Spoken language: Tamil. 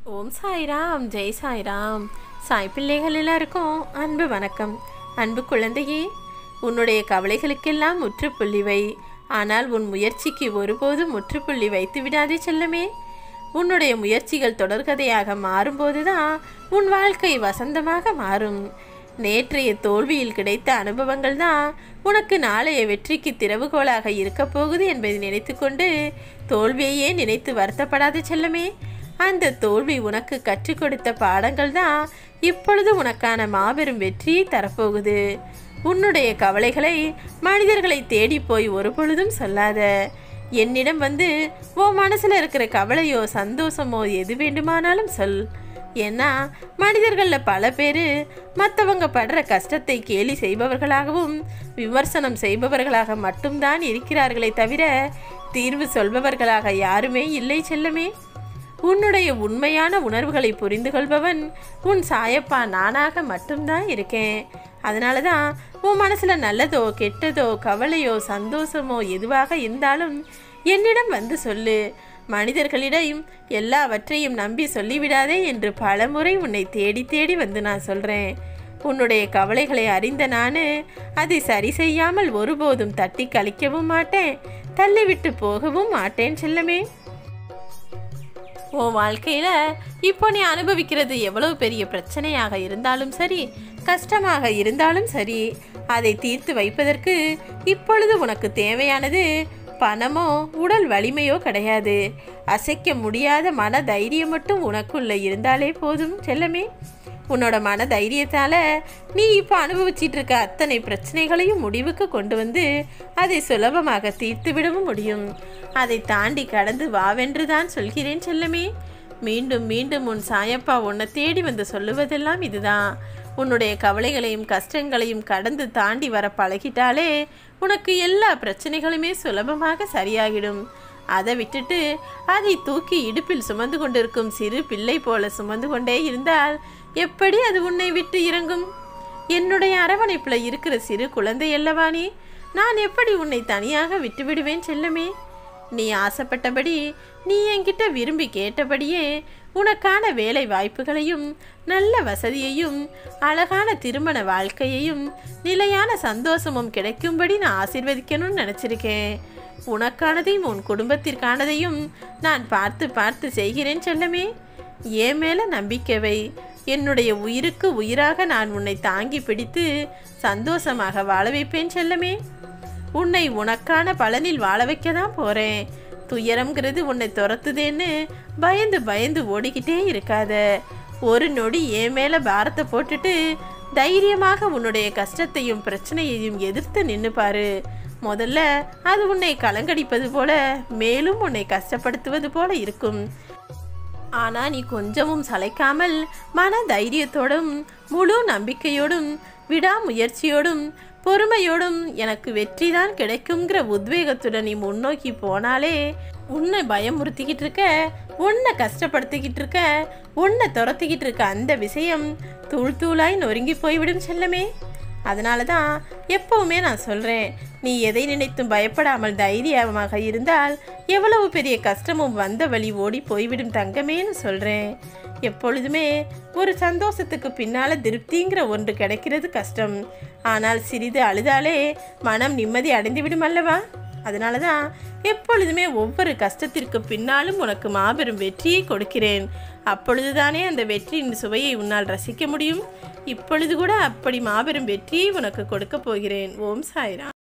ஓம் சாய்ராம் ஜெய் சாய்ராம் சாய் பிள்ளைகள் எல்லாருக்கும் அன்பு வணக்கம் அன்பு குழந்தையே உன்னுடைய கவலைகளுக்கெல்லாம் முற்றுப்புள்ளி வை ஆனால் உன் முயற்சிக்கு ஒருபோதும் முற்றுப்புள்ளி வைத்து விடாதே செல்லமே உன்னுடைய முயற்சிகள் தொடர்கதையாக மாறும்போதுதான் உன் வாழ்க்கை வசந்தமாக மாறும் நேற்றைய தோல்வியில் கிடைத்த அனுபவங்கள் தான் உனக்கு நாளைய வெற்றிக்கு திறவுகோலாக இருக்கப் போகுது என்பதை நினைத்துக்கொண்டு தோல்வியையே நினைத்து வருத்தப்படாத செல்லமே அந்த தோல்வி உனக்கு கற்றுக் கொடுத்த பாடங்கள் தான் இப்பொழுது உனக்கான மாபெரும் வெற்றியை தரப்போகுது உன்னுடைய கவலைகளை மனிதர்களை தேடி போய் ஒரு பொழுதும் சொல்லாத என்னிடம் வந்து உன் மனசில் இருக்கிற கவலையோ சந்தோஷமோ எது வேண்டுமானாலும் சொல் ஏன்னா மனிதர்களில் பல பேர் மற்றவங்க படுற கஷ்டத்தை கேலி செய்பவர்களாகவும் விமர்சனம் செய்பவர்களாக மட்டும்தான் இருக்கிறார்களே தவிர தீர்வு சொல்பவர்களாக யாருமே இல்லை செல்லமே உன்னுடைய உண்மையான உணர்வுகளை புரிந்து கொள்பவன் உன் சாயப்பா நானாக மட்டும்தான் இருக்கேன் அதனால தான் உன் மனசில் நல்லதோ கெட்டதோ கவலையோ சந்தோஷமோ எதுவாக இருந்தாலும் என்னிடம் வந்து சொல்லு மனிதர்களிடம் எல்லாவற்றையும் நம்பி சொல்லிவிடாதே என்று பலமுறை உன்னை தேடி தேடி வந்து நான் சொல்கிறேன் உன்னுடைய கவலைகளை அறிந்த நான் அதை சரி செய்யாமல் ஒருபோதும் தட்டி கழிக்கவும் மாட்டேன் தள்ளிவிட்டு போகவும் மாட்டேன் செல்லமே உன் வாழ்க்கையில் இப்போ நீ அனுபவிக்கிறது எவ்வளவு பெரிய பிரச்சனையாக இருந்தாலும் சரி கஷ்டமாக இருந்தாலும் சரி அதை தீர்த்து வைப்பதற்கு இப்பொழுது உனக்கு தேவையானது பணமோ உடல் வலிமையோ கிடையாது அசைக்க முடியாத மன தைரியம் மட்டும் உனக்குள்ள இருந்தாலே போதும் செல்லமே உன்னோட மன தைரியத்தால் நீ இப்போ அனுபவிச்சிட்டு இருக்க அத்தனை பிரச்சனைகளையும் முடிவுக்கு கொண்டு வந்து அதை சுலபமாக தீர்த்து விடவும் முடியும் அதை தாண்டி கடந்து வாவென்று தான் சொல்கிறேன் செல்லமே மீண்டும் மீண்டும் உன் சாயப்பா உன்னை தேடி வந்து சொல்லுவதெல்லாம் இதுதான் உன்னுடைய கவலைகளையும் கஷ்டங்களையும் கடந்து தாண்டி வர பழகிட்டாலே உனக்கு எல்லா பிரச்சனைகளுமே சுலபமாக சரியாகிடும் அதை விட்டுட்டு அதை தூக்கி இடுப்பில் சுமந்து கொண்டிருக்கும் சிறு பிள்ளை போல சுமந்து கொண்டே இருந்தால் எப்படி அது உன்னை விட்டு இறங்கும் என்னுடைய அரவணைப்பில் இருக்கிற சிறு குழந்தை அல்லவா நீ நான் எப்படி உன்னை தனியாக விட்டுவிடுவேன் செல்லமே நீ ஆசைப்பட்டபடி நீ என்கிட்ட விரும்பி கேட்டபடியே உனக்கான வேலை வாய்ப்புகளையும் நல்ல வசதியையும் அழகான திருமண வாழ்க்கையையும் நிலையான சந்தோஷமும் கிடைக்கும்படி நான் ஆசிர்வதிக்கணும்னு நினச்சிருக்கேன் உனக்கானதையும் உன் குடும்பத்திற்கானதையும் நான் பார்த்து பார்த்து செய்கிறேன் செல்லமே ஏன் மேலே நம்பிக்கை வை என்னுடைய உயிருக்கு உயிராக நான் உன்னை தாங்கி பிடித்து சந்தோஷமாக வாழ வைப்பேன் செல்லமே உன்னை உனக்கான பலனில் வாழ வைக்க தான் போகிறேன் துயரம்ங்கிறது உன்னை துரத்துதேன்னு பயந்து பயந்து ஓடிக்கிட்டே இருக்காத ஒரு நொடி என் மேலே பாரத்தை போட்டுட்டு தைரியமாக உன்னுடைய கஷ்டத்தையும் பிரச்சனையையும் எதிர்த்து நின்று பாரு முதல்ல அது உன்னை கலங்கடிப்பது போல மேலும் உன்னை கஷ்டப்படுத்துவது போல இருக்கும் ஆனால் நீ கொஞ்சமும் சளைக்காமல் மன தைரியத்தோடும் முழு நம்பிக்கையோடும் விடாமுயற்சியோடும் பொறுமையோடும் எனக்கு வெற்றி தான் கிடைக்குங்கிற உத்வேகத்துடன் நீ முன்னோக்கி போனாலே உன்னை பயமுறுத்திக்கிட்டு இருக்க உன்னை கஷ்டப்படுத்திக்கிட்டு இருக்க உன்னை துரத்திக்கிட்டு இருக்க அந்த விஷயம் தூள் தூளாய் நொறுங்கி போய்விடும் செல்லமே அதனால தான் எப்பவுமே நான் சொல்கிறேன் நீ எதை நினைத்தும் பயப்படாமல் தைரியமாக இருந்தால் எவ்வளவு பெரிய கஷ்டமும் வந்த வழி ஓடி போய்விடும் தங்கமேன்னு சொல்கிறேன் எப்பொழுதுமே ஒரு சந்தோஷத்துக்கு பின்னால் திருப்திங்கிற ஒன்று கிடைக்கிறது கஷ்டம் ஆனால் சிறிது அழுதாலே மனம் நிம்மதி அடைந்துவிடும் அல்லவா அதனால தான் எப்பொழுதுமே ஒவ்வொரு கஷ்டத்திற்கு பின்னாலும் உனக்கு மாபெரும் வெற்றியை கொடுக்கிறேன் அப்பொழுதுதானே அந்த வெற்றியின் சுவையை உன்னால் ரசிக்க முடியும் இப்பொழுது கூட அப்படி மாபெரும் வெற்றியை உனக்கு கொடுக்க போகிறேன் ஓம் சாய்ராம்